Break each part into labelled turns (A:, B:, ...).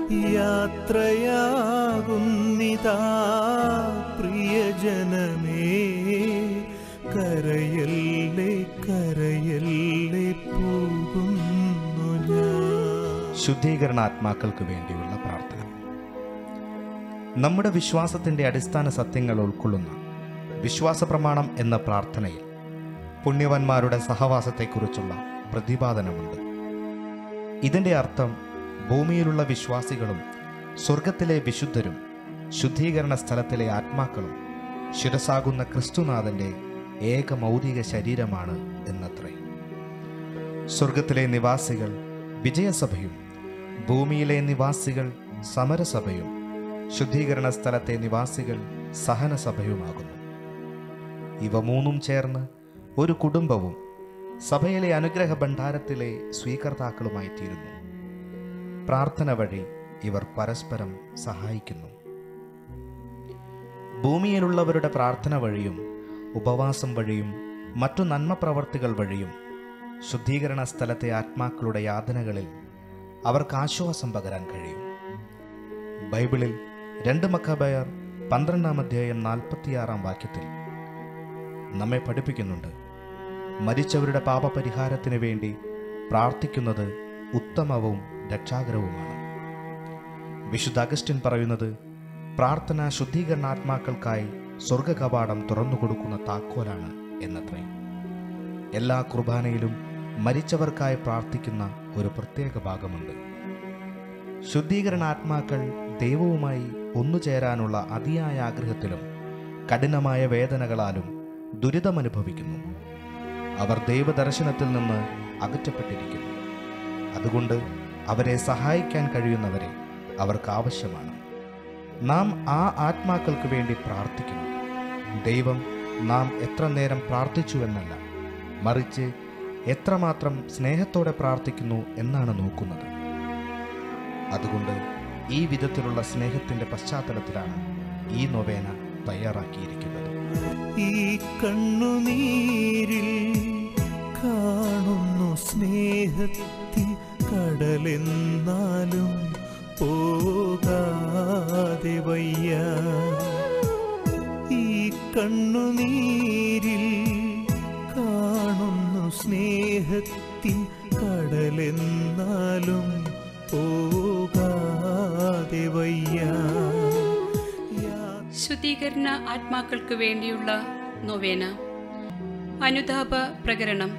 A: യാത്രയാകുന്നിതാ പ്രിയജനമേ കരയല്ലേ കരയല്ലേ പോകുന്നു ഞാൻ
B: ശുദ്ധീകരണാത്മാക്കൾക്ക് വേണ്ടിയുള്ള പ്രാർത്ഥന നമ്മുടെ വിശ്വാസത്തിന്റെ അടിസ്ഥാന സത്യങ്ങൾ ഉൾക്കൊള്ളുന്ന വിശ്വാസ പ്രമാണം എന്ന പ്രാർത്ഥനയിൽ പുണ്യവന്മാരുടെ സഹവാസത്തെക്കുറിച്ചുള്ള പ്രതിപാദനമുണ്ട് ഇതിന്റെ അർത്ഥം ഭൂമിയിലുള്ള വിശ്വാസികളും സ്വർഗത്തിലെ വിശുദ്ധരും ശുദ്ധീകരണ സ്ഥലത്തിലെ ആത്മാക്കളും ശിരസാകുന്ന ക്രിസ്തുനാഥന്റെ ഏക മൗലിക ശരീരമാണ് എന്നത്രേ സ്വർഗത്തിലെ നിവാസികൾ വിജയസഭയും ഭൂമിയിലെ നിവാസികൾ സമരസഭയും ശുദ്ധീകരണ സ്ഥലത്തെ നിവാസികൾ സഹനസഭയുമാകുന്നു ഇവ മൂന്നും ചേർന്ന് ഒരു കുടുംബവും സഭയിലെ അനുഗ്രഹ ഭണ്ഡാരത്തിലെ സ്വീകർത്താക്കളുമായി തീരുന്നു പ്രാർത്ഥന വഴി ഇവർ പരസ്പരം സഹായിക്കുന്നു ഭൂമിയിലുള്ളവരുടെ പ്രാർത്ഥന വഴിയും ഉപവാസം വഴിയും മറ്റു നന്മ പ്രവർത്തികൾ വഴിയും ശുദ്ധീകരണ സ്ഥലത്തെ ആത്മാക്കളുടെ യാതനകളിൽ അവർക്ക് ആശ്വാസം പകരാൻ കഴിയും ബൈബിളിൽ രണ്ട് മക്കബയർ പന്ത്രണ്ടാം അധ്യായം നാൽപ്പത്തിയാറാം വാക്യത്തിൽ നമ്മെ പഠിപ്പിക്കുന്നുണ്ട് മരിച്ചവരുടെ പാപപരിഹാരത്തിന് വേണ്ടി പ്രാർത്ഥിക്കുന്നത് ഉത്തമവും രക്ഷാകരവുമാണ് വിശുദ്ധ അഗസ്റ്റിൻ പറയുന്നത് പ്രാർത്ഥന ശുദ്ധീകരണാത്മാക്കൾക്കായി സ്വർഗകവാടം തുറന്നു കൊടുക്കുന്ന താക്കോലാണ് എന്നത്രേ എല്ലാ കുർബാനയിലും മരിച്ചവർക്കായി പ്രാർത്ഥിക്കുന്ന ഒരു പ്രത്യേക ഭാഗമുണ്ട് ശുദ്ധീകരണാത്മാക്കൾ ദൈവവുമായി ഒന്നുചേരാനുള്ള അതിയായ ആഗ്രഹത്തിലും കഠിനമായ വേദനകളാലും ദുരിതമനുഭവിക്കുന്നു അവർ ദൈവദർശനത്തിൽ നിന്ന് അകറ്റപ്പെട്ടിരിക്കുന്നു അതുകൊണ്ട് അവരെ സഹായിക്കാൻ കഴിയുന്നവരെ അവർക്ക് ആവശ്യമാണ് നാം ആ ആത്മാക്കൾക്ക് വേണ്ടി പ്രാർത്ഥിക്കുന്നു ദൈവം നാം എത്ര നേരം പ്രാർത്ഥിച്ചു എന്നല്ല മറിച്ച് എത്രമാത്രം സ്നേഹത്തോടെ പ്രാർത്ഥിക്കുന്നു എന്നാണ് നോക്കുന്നത് അതുകൊണ്ട് ഈ വിധത്തിലുള്ള സ്നേഹത്തിന്റെ പശ്ചാത്തലത്തിലാണ് ഈ നൊവേന തയ്യാറാക്കിയിരിക്കുന്നത്
A: ഈ കണ്ണുനീരിൽ കാണുന്നു സ്നേഹത്തിൻ കടലെന്നാലും പോകാതെ വയ്യ ഈ കണ്ണുനീരിൽ കാണുന്നു സ്നേഹത്തിൻ കടലെന്നാലും പോകാതെ വയ്യ യാ-
C: ശുദ്ധീകരണ ആത്മാക്കൾക്ക് വേണ്ടിയുള്ള നൊവേന അനുതാപ പ്രകരണം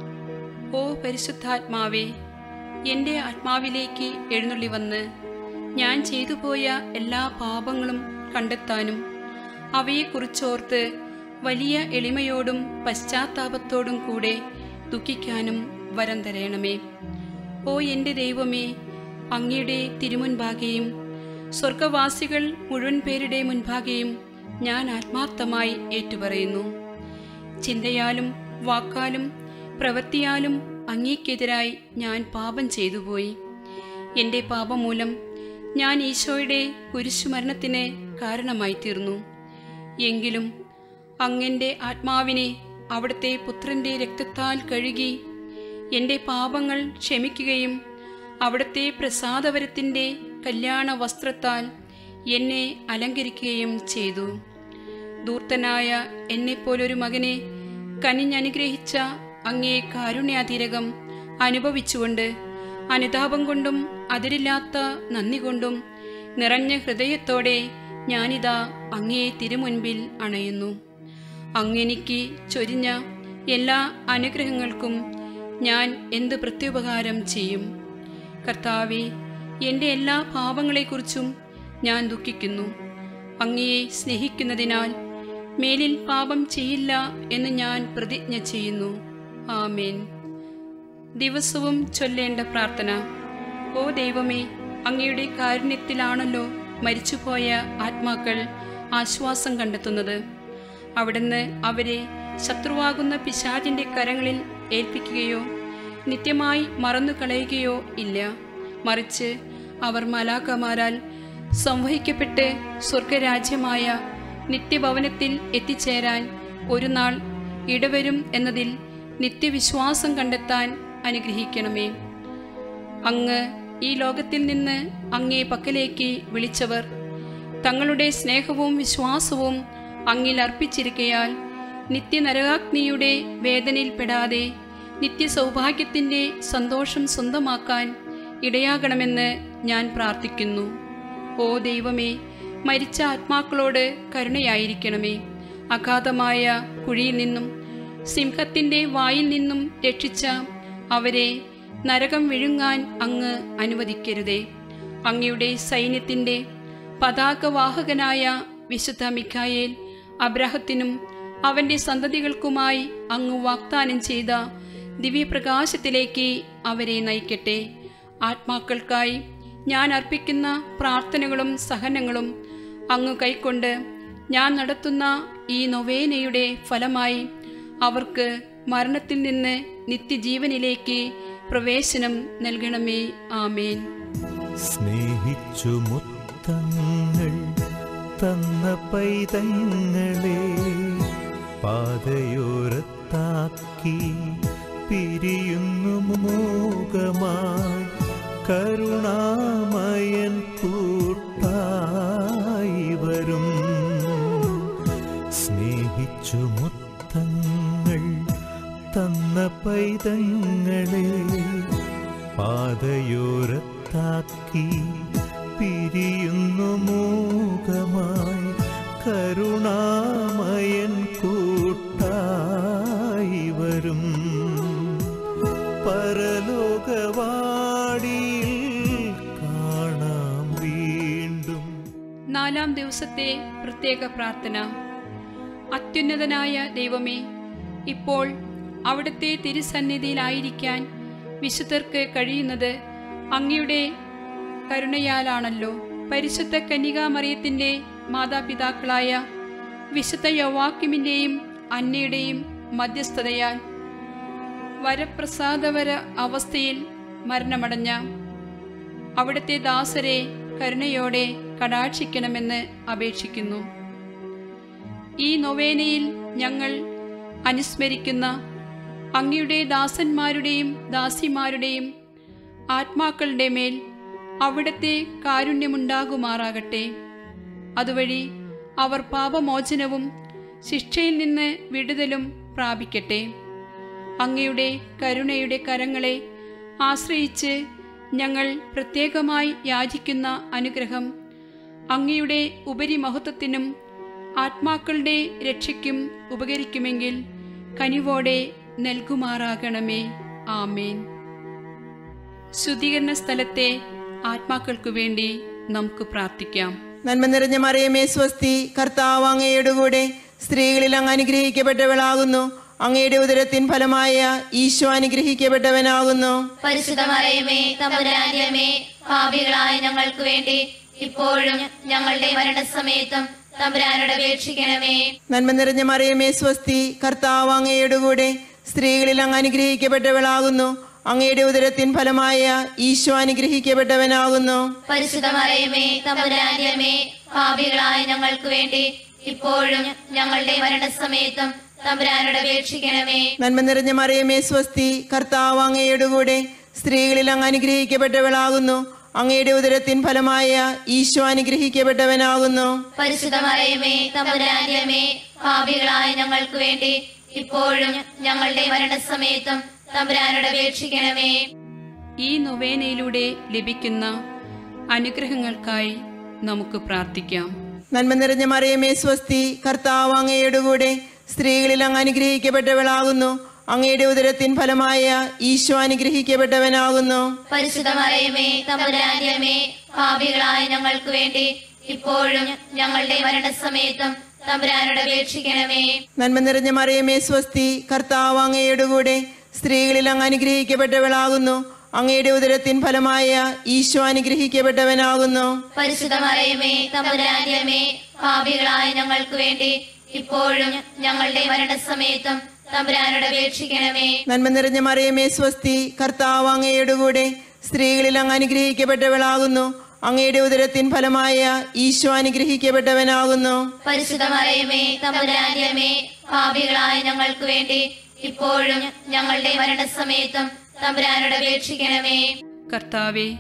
C: ഓ പരിശുദ്ധാത്മാവേ എൻ്റെ ആത്മാവിലേക്ക് എഴുന്നള്ളി വന്ന് ഞാൻ ചെയ്തു പോയ എല്ലാ പാപങ്ങളും കണ്ടെത്താനും അവയെക്കുറിച്ചോർത്ത് വലിയ എളിമയോടും പശ്ചാത്താപത്തോടും കൂടെ ദുഃഖിക്കാനും വരം തരയണമേ ഓ എൻ്റെ ദൈവമേ അങ്ങയുടെ തിരുമുൻപാകെയും സ്വർഗവാസികൾ മുഴുവൻ പേരുടെ മുൻപാകെയും ഞാൻ ആത്മാർത്ഥമായി ഏറ്റുപറയുന്നു ചിന്തയാലും വാക്കാലും പ്രവൃത്തിയാലും അങ്ങേക്കെതിരായി ഞാൻ പാപം ചെയ്തുപോയി എൻ്റെ പാപം മൂലം ഞാൻ ഈശോയുടെ കുരിശുമരണത്തിന് കാരണമായി തീർന്നു എങ്കിലും അങ്ങൻ്റെ ആത്മാവിനെ അവിടുത്തെ പുത്രൻ്റെ രക്തത്താൽ കഴുകി എൻ്റെ പാപങ്ങൾ ക്ഷമിക്കുകയും അവിടുത്തെ പ്രസാദവരത്തിൻ്റെ കല്യാണ വസ്ത്രത്താൽ എന്നെ അലങ്കരിക്കുകയും ചെയ്തു ധൂർത്തനായ എന്നെപ്പോലൊരു മകനെ കനിഞ്ഞനുഗ്രഹിച്ച അങ്ങേ കാരുണ്യാതിരകം അനുഭവിച്ചുകൊണ്ട് അനുതാപം കൊണ്ടും അതിരില്ലാത്ത നന്ദി കൊണ്ടും നിറഞ്ഞ ഹൃദയത്തോടെ ഞാനിതാ അങ്ങേ തിരുമുൻപിൽ അണയുന്നു അങ്ങെനിക്ക് ചൊരിഞ്ഞ എല്ലാ അനുഗ്രഹങ്ങൾക്കും ഞാൻ എന്ത് പ്രത്യുപകാരം ചെയ്യും കർത്താവെ എൻ്റെ എല്ലാ പാപങ്ങളെക്കുറിച്ചും ഞാൻ ദുഃഖിക്കുന്നു അങ്ങയെ സ്നേഹിക്കുന്നതിനാൽ മേലിൽ പാപം ചെയ്യില്ല എന്ന് ഞാൻ പ്രതിജ്ഞ ചെയ്യുന്നു ആമേൻ ദിവസവും ചൊല്ലേണ്ട പ്രാർത്ഥന ഓ ദൈവമേ അങ്ങയുടെ കാരുണ്യത്തിലാണല്ലോ മരിച്ചുപോയ ആത്മാക്കൾ ആശ്വാസം കണ്ടെത്തുന്നത് അവിടുന്ന് അവരെ ശത്രുവാകുന്ന പിശാചിൻ്റെ കരങ്ങളിൽ ഏൽപ്പിക്കുകയോ നിത്യമായി മറന്നു കളയുകയോ ഇല്ല മറിച്ച് അവർ മലാക്കമാരാൽ സംവഹിക്കപ്പെട്ട് സ്വർഗരാജ്യമായ നിത്യഭവനത്തിൽ എത്തിച്ചേരാൻ ഒരു നാൾ ഇടവരും എന്നതിൽ നിത്യവിശ്വാസം കണ്ടെത്താൻ അനുഗ്രഹിക്കണമേ അങ്ങ് ഈ ലോകത്തിൽ നിന്ന് അങ്ങേ പക്കലേക്ക് വിളിച്ചവർ തങ്ങളുടെ സ്നേഹവും വിശ്വാസവും അങ്ങിൽ അർപ്പിച്ചിരിക്കയാൽ നിത്യനരകാഗ്നിയുടെ വേദനയിൽപ്പെടാതെ നിത്യസൗഭാഗ്യത്തിൻ്റെ സന്തോഷം സ്വന്തമാക്കാൻ ഇടയാകണമെന്ന് ഞാൻ പ്രാർത്ഥിക്കുന്നു ഓ ദൈവമേ മരിച്ച ആത്മാക്കളോട് കരുണയായിരിക്കണമേ അഗാധമായ കുഴിയിൽ നിന്നും സിംഹത്തിൻ്റെ വായിൽ നിന്നും രക്ഷിച്ച അവരെ നരകം വിഴുങ്ങാൻ അങ്ങ് അനുവദിക്കരുതേ അങ്ങയുടെ സൈന്യത്തിൻ്റെ പതാകവാഹകനായ വിശുദ്ധ മിഖായേൽ അബ്രാഹത്തിനും അവൻ്റെ സന്തതികൾക്കുമായി അങ്ങ് വാഗ്ദാനം ചെയ്ത ദിവ്യപ്രകാശത്തിലേക്ക് അവരെ നയിക്കട്ടെ ആത്മാക്കൾക്കായി ഞാൻ അർപ്പിക്കുന്ന പ്രാർത്ഥനകളും സഹനങ്ങളും അങ്ങ് കൈക്കൊണ്ട് ഞാൻ നടത്തുന്ന ഈ നൊവേനയുടെ ഫലമായി അവർക്ക് മരണത്തിൽ നിന്ന് നിത്യജീവനിലേക്ക് പ്രവേശനം നൽകണമേ ആമേൻ
A: സ്നേഹിച്ചു മുത്തങ്ങൾ തന്ന പൈതങ്ങളെ പാതയോരത്താക്കി പിരിയുന്നു മൂകമായി കരുണാമയൻ കൂട്ടായി വരും സ്നേഹിച്ചു മുത്തങ്ങൾ തന്ന പൈതങ്ങളെ പാതയോരത്താക്കി പിരിയുന്നു മൂകമായി കരുണാമയൻ കൂട്ടായി വരും പരലോകവാടിയിൽ കാണാം വീണ്ടും
C: നാലാം ദിവസത്തെ പ്രത്യേക പ്രാർത്ഥന അത്യുന്നതനായ ദൈവമേ ഇപ്പോൾ അവിടുത്തെ തിരുസന്നിധിയിലായിരിക്കാൻ വിശുദ്ധർക്ക് കഴിയുന്നത് അങ്ങയുടെ കരുണയാലാണല്ലോ പരിശുദ്ധ കന്യകാമറിയത്തിൻ്റെ മാതാപിതാക്കളായ വിശുദ്ധ യവാക്യമിൻ്റെയും അന്നയുടെയും മധ്യസ്ഥതയാൽ വരപ്രസാദവര അവസ്ഥയിൽ മരണമടഞ്ഞ അവിടുത്തെ ദാസരെ കരുണയോടെ കടാക്ഷിക്കണമെന്ന് അപേക്ഷിക്കുന്നു ഈ നൊവേനയിൽ ഞങ്ങൾ അനുസ്മരിക്കുന്ന അങ്ങയുടെ ദാസന്മാരുടെയും ദാസിമാരുടെയും ആത്മാക്കളുടെ മേൽ അവിടുത്തെ കാരുണ്യമുണ്ടാകുമാറാകട്ടെ അതുവഴി അവർ പാപമോചനവും ശിക്ഷയിൽ നിന്ന് വിടുതലും പ്രാപിക്കട്ടെ അങ്ങയുടെ കരുണയുടെ കരങ്ങളെ ആശ്രയിച്ച് ഞങ്ങൾ പ്രത്യേകമായി യാചിക്കുന്ന അനുഗ്രഹം അങ്ങയുടെ ഉപരിമഹത്വത്തിനും ആത്മാക്കളുടെ രക്ഷയ്ക്കും ഉപകരിക്കുമെങ്കിൽ കനിവോടെ നൽകുമാറാകണമേ ആമേൻ ശുദ്ധീകരണ സ്ഥലത്തെ ആത്മാക്കൾക്കു വേണ്ടി നമുക്ക് പ്രാർത്ഥിക്കാം
D: നന്മ നിറഞ്ഞ മറിയമേ സ്വസ്തി കർത്താവ് അങ്ങയുടെ കൂടെ സ്ത്രീകളിൽ അങ്ങ് അനുഗ്രഹിക്കപ്പെട്ടവളാകുന്നു അങ്ങയുടെ ഉദരത്തിൻ ഫലമായ ഈശോ അനുഗ്രഹിക്കപ്പെട്ടവനാകുന്നു
E: പരിശുദ്ധമറിയമേ തമ്പുരാന്യമേ പാപികളായ ഞങ്ങൾക്ക് വേണ്ടി ഇപ്പോഴും ഞങ്ങളുടെ മരണസമയത്തും തമ്പുരാനോട് അപേക്ഷിക്കണമേ
D: നന്മ നിറഞ്ഞ മറിയമേ സ്വസ്തി കർത്താവ് അങ്ങയുടെ കൂടെ സ്ത്രീകളിൽ അങ്ങ് അനുഗ്രഹിക്കപ്പെട്ടവളാകുന്നു അങ്ങയുടെ ഉദരത്തിൻ ഫലമായ ഈശോ അനുഗ്രഹിക്കപ്പെട്ടവനാകുന്നു
E: പരിശുദ്ധമറിയമേ തമ്പുരാന്യമേ പാപികളായ ഞങ്ങൾക്ക് വേണ്ടി ഇപ്പോഴും ഞങ്ങളുടെ മരണസമയത്തും തമ്പുരാനോട് അപേക്ഷിക്കണമേ
D: നന്മ നിറഞ്ഞ മറിയമേ സ്വസ്തി കർത്താവ് അങ്ങയുടെ കൂടെ സ്ത്രീകളിൽ അങ്ങ് അനുഗ്രഹിക്കപ്പെട്ടവളാകുന്നു അങ്ങയുടെ ഉദരത്തിൻ ഫലമായ ഈശോ അനുഗ്രഹിക്കപ്പെട്ടവനാകുന്നു
E: പരിശുദ്ധമറിയമേ തമ്പുരാന്യമേ പാപികളായ ഞങ്ങൾക്ക് വേണ്ടി ഇപ്പോഴും ഞങ്ങളുടെ മരണസമയത്തും തമ്പുരാനോട് അപേക്ഷിക്കണമേ
C: ഈ നൊവേനയിലൂടെ ലഭിക്കുന്ന അനുഗ്രഹങ്ങൾക്കായി നമുക്ക് പ്രാർത്ഥിക്കാം
D: നന്മ നിറഞ്ഞ മറിയമേ സ്വസ്തി കർത്താവ് അങ്ങയുടെ കൂടെ സ്ത്രീകളിൽ അങ്ങ് അനുഗ്രഹിക്കപ്പെട്ടവളാകുന്നു അങ്ങയുടെ ഉദരത്തിൻ ഫലമായ ഈശോ അനുഗ്രഹിക്കപ്പെട്ടവനാകുന്നു
E: പരിശുദ്ധമറിയമേ തമ്പുരാന്യമേ പാപികളായ ഞങ്ങൾക്ക് വേണ്ടി ഇപ്പോഴും ഞങ്ങളുടെ മരണസമയത്തും തമ്പുരാനോട് അപേക്ഷിക്കണമേ
D: നന്മ നിറഞ്ഞ മറിയമേ സ്വസ്തി കർത്താവ് അങ്ങയുടെ കൂടെ സ്ത്രീകളിൽ അങ്ങ് അനുഗ്രഹിക്കപ്പെട്ടവളാകുന്നു അങ്ങയുടെ ഉദരത്തിൻ ഫലമായ ഈശോ അനുഗ്രഹിക്കപ്പെട്ടവനാകുന്നു
E: പരിശുദ്ധമറിയമേ തമ്പുരാന്യമേ പാപികളായ ഞങ്ങൾക്ക് വേണ്ടി ഇപ്പോഴും ഞങ്ങളുടെ മരണസമയത്തും തമ്പുരാനോട് അപേക്ഷിക്കണമേ
D: നന്മ നിറഞ്ഞ മറിയമേ സ്വസ്തി കർത്താവ് അങ്ങയുടെ കൂടെ സ്ത്രീകളിൽ അങ്ങ് അനുഗ്രഹിക്കപ്പെട്ടവളാകുന്നു അങ്ങയുടെ ഉദരത്തിൻ ഫലമായ ഈശോ അനുഗ്രഹിക്കപ്പെട്ടവനാകുന്നു
E: പരിശുദ്ധമറിയമേ തമ്പുരാന്യമേ പാപികളായ ഞങ്ങൾക്ക് വേണ്ടി ഇപ്പോഴും ഞങ്ങളുടെ മരണസമയത്തും തമ്പുരാനോട് അപേക്ഷിക്കണമേ
C: കർത്താവെ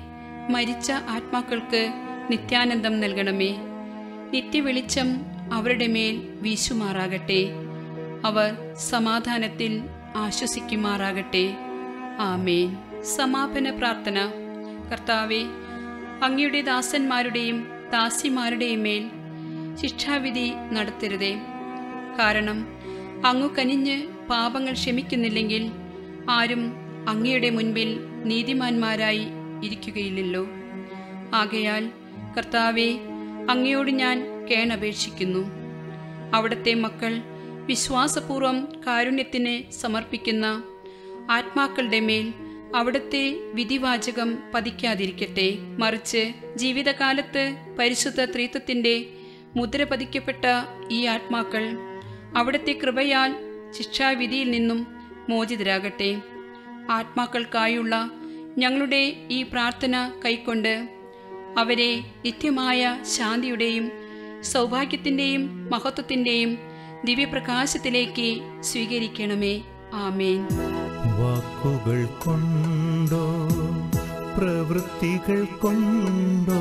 C: മരിച്ച ആത്മാക്കൾക്ക് നിത്യാനന്ദം നൽകണമേ നിത്യവെളിച്ചം അവരുടെ മേൽ വീശുമാറാകട്ടെ അവർ സമാധാനത്തിൽ ആശ്വസിക്കുമാറാകട്ടെ ആമേൻ സമാപന പ്രാർത്ഥന കർത്താവെ അങ്ങയുടെ ദാസന്മാരുടെയും ദാസിമാരുടെയും മേൽ ശിക്ഷാവിധി നടത്തരുതേ കാരണം അങ്ങു കനിഞ്ഞ് പാപങ്ങൾ ക്ഷമിക്കുന്നില്ലെങ്കിൽ ആരും അങ്ങയുടെ മുൻപിൽ നീതിമാന്മാരായി ഇരിക്കുകയില്ലല്ലോ ആകയാൽ കർത്താവെ അങ്ങയോട് ഞാൻ കേണപേക്ഷിക്കുന്നു അവിടുത്തെ മക്കൾ വിശ്വാസപൂർവം കാരുണ്യത്തിന് സമർപ്പിക്കുന്ന ആത്മാക്കളുടെ മേൽ അവിടുത്തെ വിധിവാചകം പതിക്കാതിരിക്കട്ടെ മറിച്ച് ജീവിതകാലത്ത് പരിശുദ്ധ ത്രിത്വത്തിൻ്റെ മുദ്ര പതിക്കപ്പെട്ട ഈ ആത്മാക്കൾ അവിടുത്തെ കൃപയാൽ ശിക്ഷാവിധിയിൽ നിന്നും മോചിതരാകട്ടെ ആത്മാക്കൾക്കായുള്ള ഞങ്ങളുടെ ഈ പ്രാർത്ഥന കൈക്കൊണ്ട് അവരെ നിത്യമായ ശാന്തിയുടെയും സൗഭാഗ്യത്തിൻ്റെയും മഹത്വത്തിൻ്റെയും ദിവ്യപ്രകാശത്തിലേക്ക് സ്വീകരിക്കണമേ ആമേൻ
A: വാക്കുകൾ കൊണ്ടോ പ്രവൃത്തികൾ കൊണ്ടോ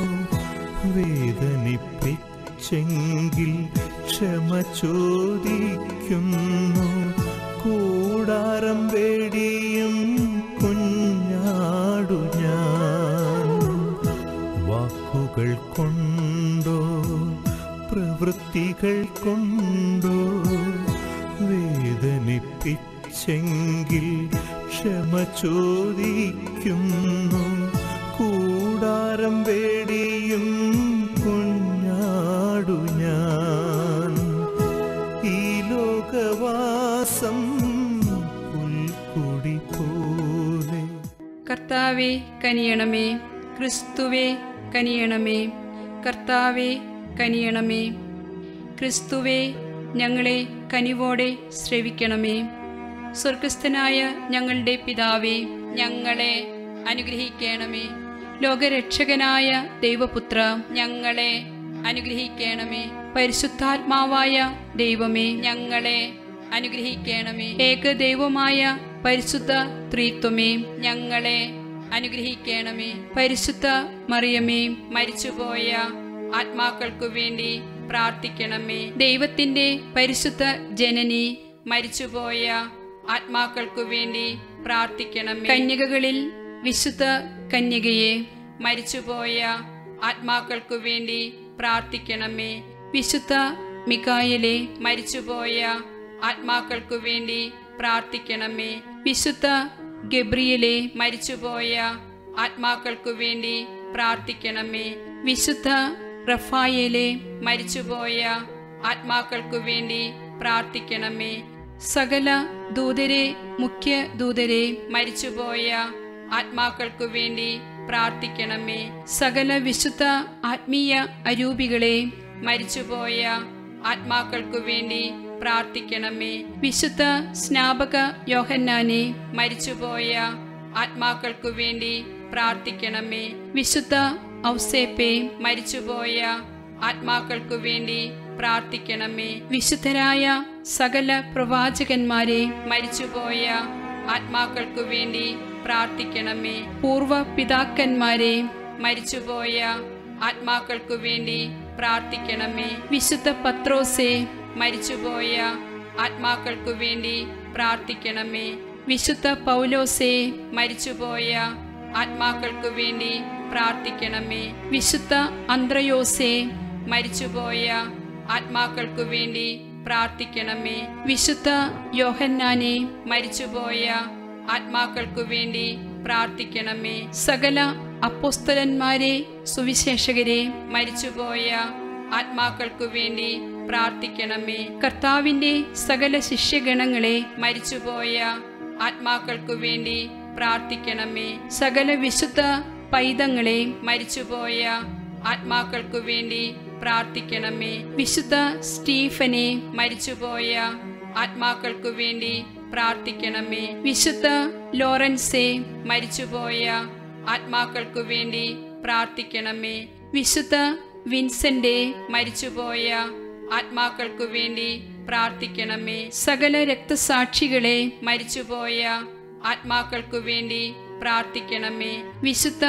A: വേദനിപ്പിച്ചെങ്കിൽ ക്ഷമ ചോദിക്കുന്നു കൂടാരം വേടിയും കുഞ്ഞാടു ഞാൻ വാക്കുകൾ കൊണ്ടോ പ്രവൃത്തികൾ കൊണ്ടോ വേദനിപ്പിച്ചെങ്കിൽ ക്ഷമ ചോദിക്കുന്നു കൂടാരം വേടിയും കുഞ്ഞാടു ഞാൻ ഈ ലോകവാസം പുൽക്കുടി പോലെ
C: കർത്താവെ കനിയണമേ ക്രിസ്തുവെ കനിയണമേ കർത്താവെ കനിയണമേ ക്രിസ്തുവെ ഞങ്ങളെ കനിവോടെ ശ്രവിക്കണമേ സ്വർഗസ്ഥനായ ഞങ്ങളുടെ പിതാവേ ഞങ്ങളെ അനുഗ്രഹിക്കണമേ ലോകരക്ഷകനായ ദൈവപുത്ര ഞങ്ങളെ അനുഗ്രഹിക്കണമേ പരിശുദ്ധാത്മാവായ ദൈവമേ ഞങ്ങളെ അനുഗ്രഹിക്കണമേ ഏകദൈവമായ പരിശുദ്ധ ത്രിത്വമേ ഞങ്ങളെ അനുഗ്രഹിക്കണമേ പരിശുദ്ധ മറിയമേ മരിച്ചുപോയ ആത്മാക്കൾക്കു വേണ്ടി പ്രാർത്ഥിക്കണമേ ദൈവത്തിന്റെ പരിശുദ്ധ ജനനി മരിച്ചുപോയ ആത്മാക്കൾക്കു വേണ്ടി പ്രാർത്ഥിക്കണമേ കന്യകകളിൽ വിശുദ്ധ കന്യകയെ മരിച്ചുപോയ ആത്മാക്കൾക്കു വേണ്ടി പ്രാർത്ഥിക്കണമേ വിശുദ്ധ മികായലെ മരിച്ചുപോയ ആത്മാക്കൾക്കു വേണ്ടി പ്രാർത്ഥിക്കണമേ വിശുദ്ധ ഗബ്രിയലെ മരിച്ചുപോയ ആത്മാക്കൾക്കു വേണ്ടി പ്രാർത്ഥിക്കണമേ വിശുദ്ധ റഫായേലെ മരിച്ചുപോയ ആത്മാക്കൾക്കു വേണ്ടി പ്രാർത്ഥിക്കണമേ സകല ദൂതരെ മുഖ്യ ദൂതരെ മരിച്ചുപോയ ആത്മാക്കൾക്കു വേണ്ടി പ്രാർത്ഥിക്കണമേ സകല വിശുദ്ധ ആത്മീയ അരൂപികളെ മരിച്ചുപോയ ആത്മാക്കൾക്കു വേണ്ടി പ്രാർത്ഥിക്കണമേ വിശുദ്ധ സ്നാപക യോഹന്നാനെ മരിച്ചുപോയ ആത്മാക്കൾക്കു വേണ്ടി പ്രാർത്ഥിക്കണമേ വിശുദ്ധ ഔസേപ്പെ മരിച്ചുപോയ ആത്മാക്കൾക്കു വേണ്ടി പ്രാർത്ഥിക്കണമേ വിശുദ്ധരായ സകല പ്രവാചകന്മാരെ മരിച്ചുപോയ ആത്മാക്കൾക്കു വേണ്ടി പ്രാർത്ഥിക്കണമേ പൂർവ പിതാക്കന്മാരെ മരിച്ചുപോയ ആത്മാക്കൾക്കു വേണ്ടി പ്രാർത്ഥിക്കണമേ വിശുദ്ധ പത്രോസെ മരിച്ചുപോയ ആത്മാക്കൾക്കു വേണ്ടി പ്രാർത്ഥിക്കണമേ വിശുദ്ധ പൗലോസെ മരിച്ചുപോയ ആത്മാക്കൾക്കു വേണ്ടി പ്രാർത്ഥിക്കണമേ വിശുദ്ധ അന്ത്രയോസെ മരിച്ചുപോയ ആത്മാക്കൾക്കു വേണ്ടി പ്രാർത്ഥിക്കണമേ വിശുദ്ധ യോഹന്നാനെ മരിച്ചുപോയ ആത്മാക്കൾക്കു വേണ്ടി പ്രാർത്ഥിക്കണമേ സകല അപ്പോസ്തലന്മാരെ സുവിശേഷകരെ മരിച്ചുപോയ ആത്മാക്കൾക്കു വേണ്ടി പ്രാർത്ഥിക്കണമേ കർത്താവിന്റെ സകല ശിഷ്യഗണങ്ങളെ മരിച്ചുപോയ ആത്മാക്കൾക്കു വേണ്ടി പ്രാർത്ഥിക്കണമേ സകല വിശുദ്ധ പൈതങ്ങളെ മരിച്ചുപോയ ആത്മാക്കൾക്കു വേണ്ടി പ്രാർത്ഥിക്കണമേ വിശുദ്ധ സ്റ്റീഫനെ മരിച്ചുപോയ ആത്മാക്കൾക്കു വേണ്ടി പ്രാർത്ഥിക്കണമേ വിശുദ്ധ ലോറൻസെ മരിച്ചുപോയ ആത്മാക്കൾക്കു വേണ്ടി പ്രാർത്ഥിക്കണമേ വിശുദ്ധ വിൻസെന്റെ മരിച്ചുപോയ ആത്മാക്കൾക്കു വേണ്ടി പ്രാർത്ഥിക്കണമേ സകല രക്തസാക്ഷികളെ മരിച്ചുപോയ ആത്മാക്കൾക്കു വേണ്ടി പ്രാർത്ഥിക്കണമേ വിശുദ്ധ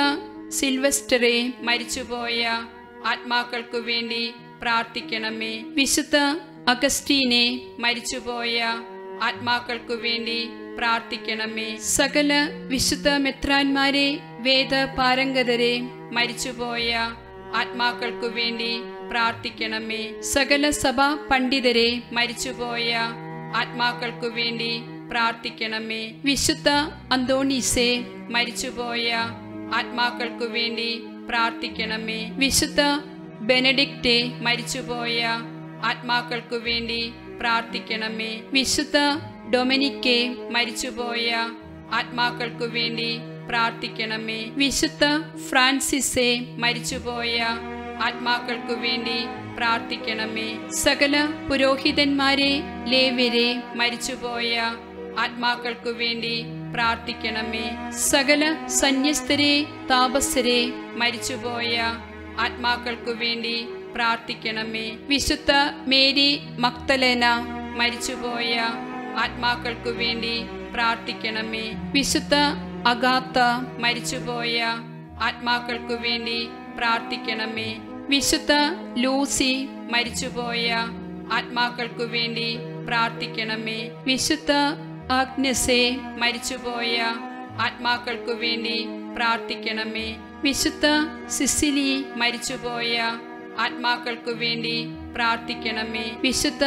C: സിൽവസ്റ്ററെ മരിച്ചുപോയ ആത്മാക്കൾക്കു വേണ്ടി പ്രാർത്ഥിക്കണമേ വിശുദ്ധ അഗസ്റ്റീനെ മരിച്ചുപോയ ആത്മാക്കൾക്കു വേണ്ടി പ്രാർത്ഥിക്കണമേ സകല വിശുദ്ധ മെത്രാന്മാരെ വേദ പാരംഗതരെ മരിച്ചുപോയ ആത്മാക്കൾക്കു വേണ്ടി പ്രാർത്ഥിക്കണമേ സകല സഭാ പണ്ഡിതരെ മരിച്ചുപോയ ആത്മാക്കൾക്കു വേണ്ടി പ്രാർത്ഥിക്കണമേ വിശുദ്ധ അന്തോണീസെ മരിച്ചുപോയ ആത്മാക്കൾക്കു വേണ്ടി പ്രാർത്ഥിക്കണമേ വിശുദ്ധ ബെനഡിക്റ്റെ മരിച്ചുപോയ ആത്മാക്കൾക്കു വേണ്ടി പ്രാർത്ഥിക്കണമേ വിശുദ്ധ ഡൊമിനിക്കെ മരിച്ചുപോയ ആത്മാക്കൾക്കു വേണ്ടി പ്രാർത്ഥിക്കണമേ വിശുദ്ധ ഫ്രാൻസിസെ മരിച്ചുപോയ ആത്മാക്കൾക്കു വേണ്ടി പ്രാർത്ഥിക്കണമേ സകല പുരോഹിതന്മാരെ ലേവ്യരെ മരിച്ചുപോയ ആത്മാക്കൾക്കു വേണ്ടി പ്രാർത്ഥിക്കണമേ സകല സന്യസ്തരെ താപസരെ മരിച്ചുപോയ ആത്മാക്കൾക്കു വേണ്ടി പ്രാർത്ഥിക്കണമേ വിശുദ്ധ മേരി മക്തലേന മരിച്ചുപോയ ആത്മാക്കൾക്കു വേണ്ടി പ്രാർത്ഥിക്കണമേ വിശുദ്ധ അഗാത്ത മരിച്ചുപോയ ആത്മാക്കൾക്കു വേണ്ടി പ്രാർത്ഥിക്കണമേ വിശുദ്ധ ലൂസി മരിച്ചുപോയ ആത്മാക്കൾക്കു വേണ്ടി പ്രാർത്ഥിക്കണമേ വിശുദ്ധ ആഗ്നസെ മരിച്ചുപോയ ആത്മാക്കൾക്കു വേണ്ടി പ്രാർത്ഥിക്കണമേ വിശുദ്ധ സിസിലി മരിച്ചുപോയ ആത്മാക്കൾക്കു വേണ്ടി പ്രാർത്ഥിക്കണമേ വിശുദ്ധ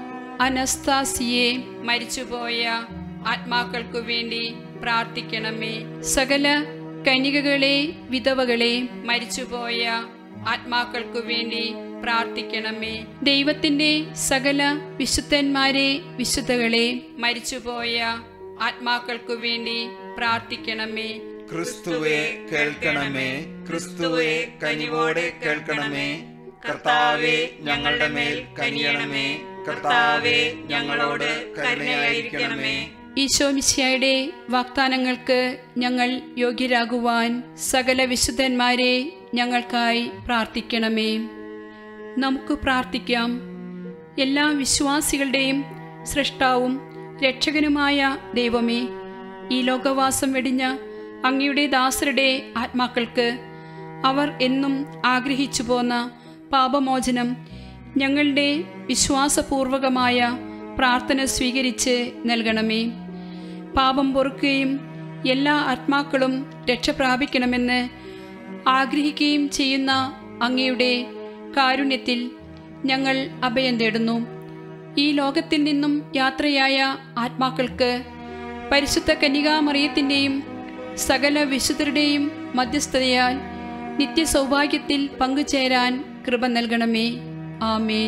C: അനസ്താസിയെ മരിച്ചുപോയ ആത്മാക്കൾക്കു വേണ്ടി പ്രാർത്ഥിക്കണമേ സകല കന്യകകളെ വിധവകളെ മരിച്ചുപോയ ആത്മാക്കൾക്കു വേണ്ടി പ്രാർത്ഥിക്കണമേ ദൈവത്തിന്റെ സകല വിശുദ്ധന്മാരെ വിശുദ്ധകളെ മരിച്ചുപോയ ആത്മാക്കൾക്കു വേണ്ടി പ്രാർത്ഥിക്കണമേ
F: ക്രിസ്തുവെ കേൾക്കണമേ ക്രിസ്തുവെ കനിവോടെ കേൾക്കണമേ കർത്താവെ ഞങ്ങളുടെ മേൽ കനിയണമേ കർത്താവെ ഞങ്ങളോട് കരുണയായിരിക്കണമേ
C: ഈശോമിശിയായുടെ വാഗ്ദാനങ്ങൾക്ക് ഞങ്ങൾ യോഗ്യരാകുവാൻ സകല വിശുദ്ധന്മാരെ ഞങ്ങൾക്കായി പ്രാർത്ഥിക്കണമേ നമുക്ക് പ്രാർത്ഥിക്കാം എല്ലാ വിശ്വാസികളുടെയും സൃഷ്ടാവും രക്ഷകനുമായ ദൈവമേ ഈ ലോകവാസം വെടിഞ്ഞ അങ്ങയുടെ ദാസരുടെ ആത്മാക്കൾക്ക് അവർ എന്നും ആഗ്രഹിച്ചു പോന്ന പാപമോചനം ഞങ്ങളുടെ വിശ്വാസപൂർവകമായ പ്രാർത്ഥന സ്വീകരിച്ച് നൽകണമേ പാപം പൊറുക്കുകയും എല്ലാ ആത്മാക്കളും രക്ഷ പ്രാപിക്കണമെന്ന് ആഗ്രഹിക്കുകയും ചെയ്യുന്ന അങ്ങയുടെ കാരുണ്യത്തിൽ ഞങ്ങൾ അഭയം തേടുന്നു ഈ ലോകത്തിൽ നിന്നും യാത്രയായ ആത്മാക്കൾക്ക് പരിശുദ്ധ കന്യകാമറിയത്തിൻ്റെയും സകല വിശുദ്ധരുടെയും മധ്യസ്ഥതയാൽ നിത്യസൗഭാഗ്യത്തിൽ പങ്കുചേരാൻ കൃപ നൽകണമേ ആമേൻ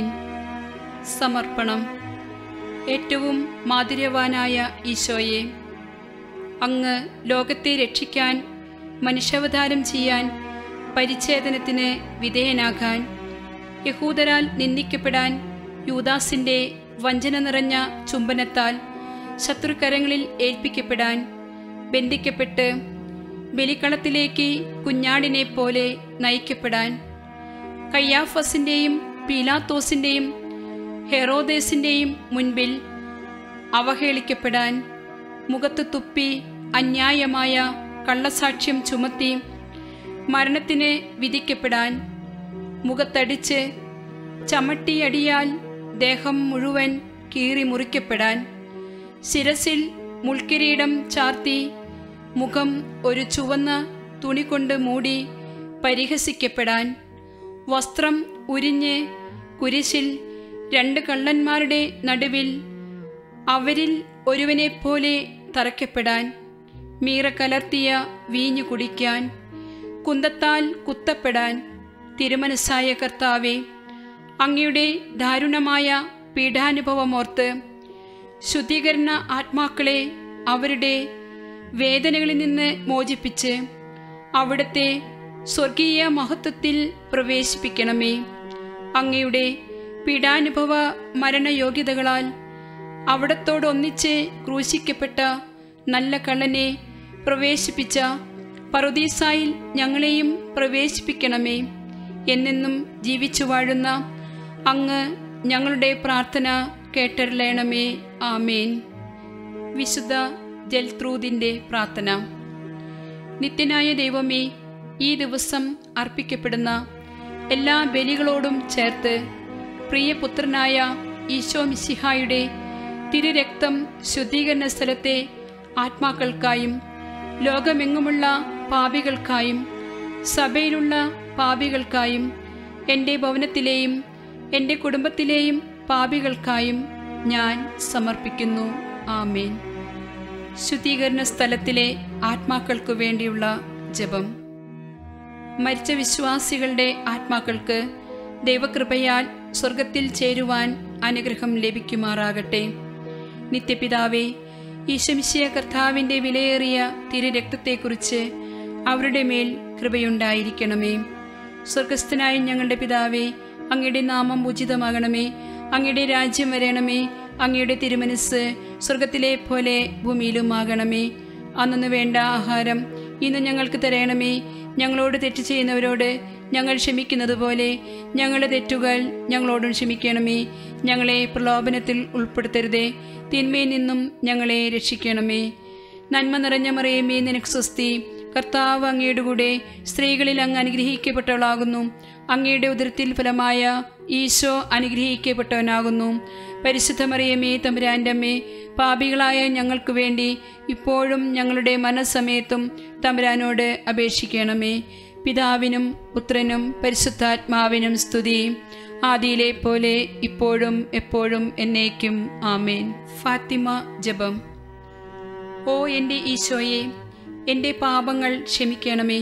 C: സമർപ്പണം ഏറ്റവും മാധുര്യവാനായ ഈശോയെ അങ്ങ് ലോകത്തെ രക്ഷിക്കാൻ മനുഷ്യാവതാരം ചെയ്യാൻ പരിച്ഛേദനത്തിന് വിധേയനാകാൻ യഹൂദരാൽ നിന്ദിക്കപ്പെടാൻ യൂദാസിൻ്റെ വഞ്ചന നിറഞ്ഞ ചുംബനത്താൽ ശത്രുക്കരങ്ങളിൽ ഏൽപ്പിക്കപ്പെടാൻ ബന്ധിക്കപ്പെട്ട് ബലിക്കളത്തിലേക്ക് കുഞ്ഞാടിനെ പോലെ നയിക്കപ്പെടാൻ കയ്യാഫസിൻ്റെയും പീലാത്തോസിൻ്റെയും ഹെറോദേസിൻ്റെയും മുൻപിൽ അവഹേളിക്കപ്പെടാൻ മുഖത്ത് തുപ്പി അന്യായമായ കള്ളസാക്ഷ്യം ചുമത്തി മരണത്തിന് വിധിക്കപ്പെടാൻ മുഖത്തടിച്ച് ചമ്മട്ടിയടിയാൽ ദേഹം മുഴുവൻ കീറി മുറിക്കപ്പെടാൻ ശിരസിൽ മുൾക്കിരീടം ചാർത്തി മുഖം ഒരു ചുവന്ന തുണി കൊണ്ട് മൂടി പരിഹസിക്കപ്പെടാൻ വസ്ത്രം ഉരിഞ്ഞ് കുരിശിൽ രണ്ട് കള്ളന്മാരുടെ നടുവിൽ അവരിൽ ഒരുവനെപ്പോലെ തറയ്ക്കപ്പെടാൻ മീറ കലർത്തിയ വീഞ്ഞു കുടിക്കാൻ കുന്തത്താൽ കുത്തപ്പെടാൻ തിരുമനസ്സായ കർത്താവെ അങ്ങയുടെ ദാരുണമായ പീഡാനുഭവമോർത്ത് ശുദ്ധീകരണ ആത്മാക്കളെ അവരുടെ വേദനകളിൽ നിന്ന് മോചിപ്പിച്ച് അവിടുത്തെ സ്വർഗീയ മഹത്വത്തിൽ പ്രവേശിപ്പിക്കണമേ അങ്ങയുടെ പീഡാനുഭവ മരണയോഗ്യതകളാൽ അവിടത്തോടൊന്നിച്ച് ക്രൂശിക്കപ്പെട്ട നല്ല കള്ളനെ പ്രവേശിപ്പിച്ച പറുദീസായിൽ ഞങ്ങളെയും പ്രവേശിപ്പിക്കണമേ എന്നെന്നും ജീവിച്ചു വാഴുന്ന അങ്ങ് ഞങ്ങളുടെ പ്രാർത്ഥന കേട്ടറിയണമേ ആമേൻ വിശുദ്ധ ജൽത്രൂദിൻ്റെ പ്രാർത്ഥന നിത്യനായ ദൈവമേ ഈ ദിവസം അർപ്പിക്കപ്പെടുന്ന എല്ലാ ബലികളോടും ചേർത്ത് പ്രിയപുത്രനായ ഈശോ മിശിഹായുടെ തിരുരക്തം ശുദ്ധീകരണ സ്ഥലത്തെ ആത്മാക്കൾക്കായും ലോകമെങ്ങുമുള്ള പാപികൾക്കായും സഭയിലുള്ള പാപികൾക്കായും എൻ്റെ ഭവനത്തിലെയും എൻ്റെ കുടുംബത്തിലെയും പാപികൾക്കായും ഞാൻ സമർപ്പിക്കുന്നു ആമേൻ ശുദ്ധീകരണ സ്ഥലത്തിലെ ആത്മാക്കൾക്കു വേണ്ടിയുള്ള ജപം മരിച്ച വിശ്വാസികളുടെ ആത്മാക്കൾക്ക് ദൈവകൃപയാൽ സ്വർഗത്തിൽ ചേരുവാൻ അനുഗ്രഹം ലഭിക്കുമാറാകട്ടെ നിത്യപിതാവേ ഈശമിശിയ കർത്താവിൻ്റെ വിലയേറിയ തിരുരക്തത്തെക്കുറിച്ച് അവരുടെ മേൽ കൃപയുണ്ടായിരിക്കണമേ സ്വർഗസ്ഥനായ ഞങ്ങളുടെ പിതാവേ അങ്ങയുടെ നാമം ഉചിതമാകണമേ അങ്ങയുടെ രാജ്യം വരണമേ അങ്ങയുടെ തിരുമനസ് സ്വർഗത്തിലെ പോലെ ഭൂമിയിലുമാകണമേ അന്നു വേണ്ട ആഹാരം ഇന്ന് ഞങ്ങൾക്ക് തരണമേ ഞങ്ങളോട് തെറ്റ് ചെയ്യുന്നവരോട് ഞങ്ങൾ ക്ഷമിക്കുന്നത് പോലെ ഞങ്ങളുടെ തെറ്റുകൾ ഞങ്ങളോടും ക്ഷമിക്കണമേ ഞങ്ങളെ പ്രലോഭനത്തിൽ ഉൾപ്പെടുത്തരുതേ തിന്മയിൽ നിന്നും ഞങ്ങളെ രക്ഷിക്കണമേ നന്മ നിറഞ്ഞ മറിയമേ നിനക്ക് സ്വസ്തി കർത്താവ് അങ്ങയുടെ കൂടെ സ്ത്രീകളിൽ അങ്ങ് അനുഗ്രഹിക്കപ്പെട്ടവളാകുന്നു അങ്ങയുടെ ഉദരത്തിൽ ഫലമായ ഈശോ അനുഗ്രഹിക്കപ്പെട്ടവനാകുന്നു പരിശുദ്ധ മറിയമേ തമ്പുരാൻ്റെ അമ്മേ പാപികളായ ഞങ്ങൾക്ക് വേണ്ടി ഇപ്പോഴും ഞങ്ങളുടെ മനസ്സമയത്തും തമ്പുരാനോട് അപേക്ഷിക്കണമേ പിതാവിനും പുത്രനും പരിശുദ്ധാത്മാവിനും സ്തുതി ആദിയിലെ പോലെ ഇപ്പോഴും എപ്പോഴും എന്നേക്കും ആമേൻ ഫാത്തിമ ജപം ഓ എൻ്റെ ഈശോയെ എൻ്റെ പാപങ്ങൾ ക്ഷമിക്കണമേ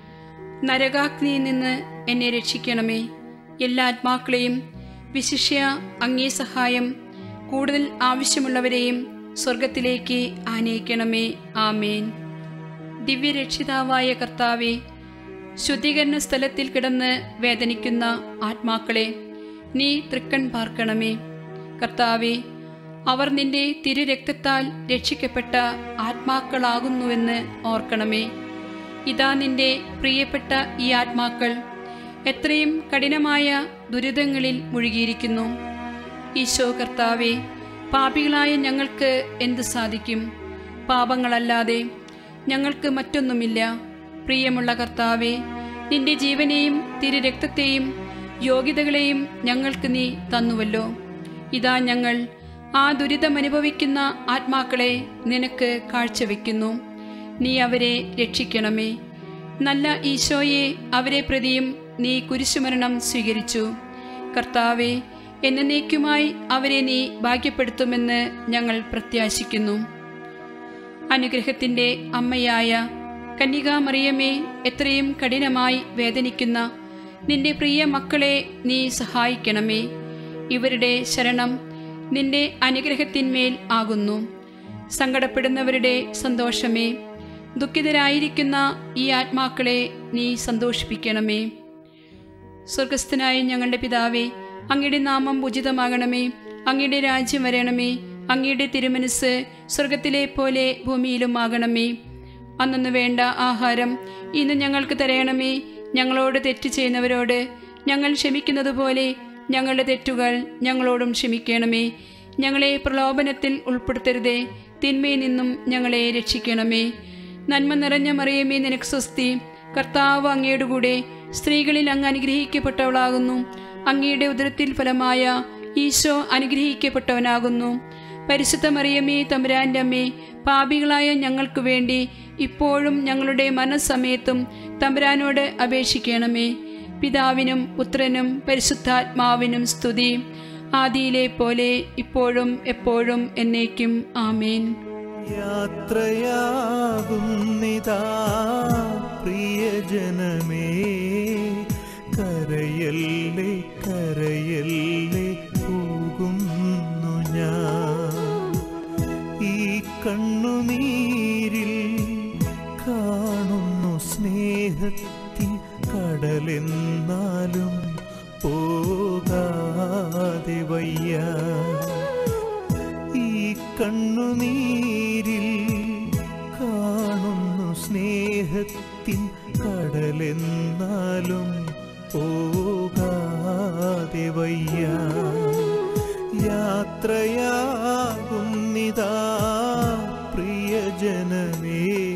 C: നരകാഗ്നിയിൽ നിന്ന് എന്നെ രക്ഷിക്കണമേ എല്ലാ ആത്മാക്കളെയും വിശിഷ്യ അങ്ങേ സഹായം കൂടുതൽ ആവശ്യമുള്ളവരെയും സ്വർഗത്തിലേക്ക് ആനയിക്കണമേ ആമേൻ ദിവ്യരക്ഷിതാവായ കർത്താവെ ശുദ്ധീകരണ സ്ഥലത്തിൽ കിടന്ന് വേദനിക്കുന്ന ആത്മാക്കളെ നീ തൃക്കൺ പാർക്കണമേ കർത്താവെ അവർ നിന്റെ തിരുരക്തത്താൽ രക്ഷിക്കപ്പെട്ട ആത്മാക്കളാകുന്നുവെന്ന് ഓർക്കണമേ ഇതാ നിന്റെ പ്രിയപ്പെട്ട ഈ ആത്മാക്കൾ എത്രയും കഠിനമായ ദുരിതങ്ങളിൽ മുഴുകിയിരിക്കുന്നു ഈശോ കർത്താവെ പാപികളായ ഞങ്ങൾക്ക് എന്ത് സാധിക്കും പാപങ്ങളല്ലാതെ ഞങ്ങൾക്ക് മറ്റൊന്നുമില്ല പ്രിയമുള്ള കർത്താവെ നിന്റെ ജീവനെയും തിരുരക്തത്തെയും യോഗ്യതകളെയും ഞങ്ങൾക്ക് നീ തന്നുവല്ലോ ഇതാ ഞങ്ങൾ ആ ദുരിതമനുഭവിക്കുന്ന ആത്മാക്കളെ നിനക്ക് കാഴ്ചവെക്കുന്നു നീ അവരെ രക്ഷിക്കണമേ നല്ല ഈശോയെ അവരെ പ്രതിയും നീ കുരിശുമരണം സ്വീകരിച്ചു കർത്താവെ എന്നേക്കുമായി അവരെ നീ ഭാഗ്യപ്പെടുത്തുമെന്ന് ഞങ്ങൾ പ്രത്യാശിക്കുന്നു അനുഗ്രഹത്തിൻ്റെ അമ്മയായ കന്യകാമറിയമേ എത്രയും കഠിനമായി വേദനിക്കുന്ന നിന്റെ പ്രിയ മക്കളെ നീ സഹായിക്കണമേ ഇവരുടെ ശരണം നിന്റെ അനുഗ്രഹത്തിന്മേൽ ആകുന്നു സങ്കടപ്പെടുന്നവരുടെ സന്തോഷമേ ദുഃഖിതരായിരിക്കുന്ന ഈ ആത്മാക്കളെ നീ സന്തോഷിപ്പിക്കണമേ സ്വർഗസ്ഥനായ ഞങ്ങളുടെ പിതാവേ അങ്ങയുടെ നാമം ഉചിതമാകണമേ അങ്ങയുടെ രാജ്യം വരണമേ അങ്ങയുടെ തിരുമനസ് സ്വർഗത്തിലെ പോലെ ഭൂമിയിലും ആകണമേ അന്നു വേണ്ട ആഹാരം ഇന്ന് ഞങ്ങൾക്ക് തരയണമേ ഞങ്ങളോട് തെറ്റ് ചെയ്യുന്നവരോട് ഞങ്ങൾ ക്ഷമിക്കുന്നത് പോലെ ഞങ്ങളുടെ തെറ്റുകൾ ഞങ്ങളോടും ക്ഷമിക്കണമേ ഞങ്ങളെ പ്രലോഭനത്തിൽ ഉൾപ്പെടുത്തരുതേ തിന്മയിൽ നിന്നും ഞങ്ങളെ രക്ഷിക്കണമേ നന്മ നിറഞ്ഞ മറിയമേ നിനക്ക് സ്വസ്തി കർത്താവ് അങ്ങയുടെ കൂടെ സ്ത്രീകളിൽ അങ്ങ് അനുഗ്രഹിക്കപ്പെട്ടവളാകുന്നു അങ്ങയുടെ ഉദരത്തിൽ ഫലമായ ഈശോ അനുഗ്രഹിക്കപ്പെട്ടവനാകുന്നു പരിശുദ്ധ മറിയമേ തമ്പുരാൻ്റെ അമ്മേ പാപികളായ ഞങ്ങൾക്ക് വേണ്ടി ഇപ്പോഴും ഞങ്ങളുടെ മനസ്സമയത്തും തമ്പുരാനോട് അപേക്ഷിക്കണമേ പിതാവിനും പുത്രനും പരിശുദ്ധാത്മാവിനും സ്തുതി ആദിയിലെ പോലെ ഇപ്പോഴും എപ്പോഴും എന്നേക്കും ആമേൻ
A: യാത്രയാകുന്നിതാ പ്രിയജനമേ കരയല്ലേ കരയല്ലേ പോകുന്നു ഞാൻ ഈ കണ്ണുനീരിൽ കാണുന്നു സ്നേഹത്തിൻ കടലെന്നാലും പോകാതെ വയ്യ ഈ കണ്ണുനീരിൽ കാണുന്നു സ്നേഹത്തിൻ കടലെന്നാലും പോകാതെ വയ്യ യാത്രയാകുന്നിതാ പ്രിയജനമേ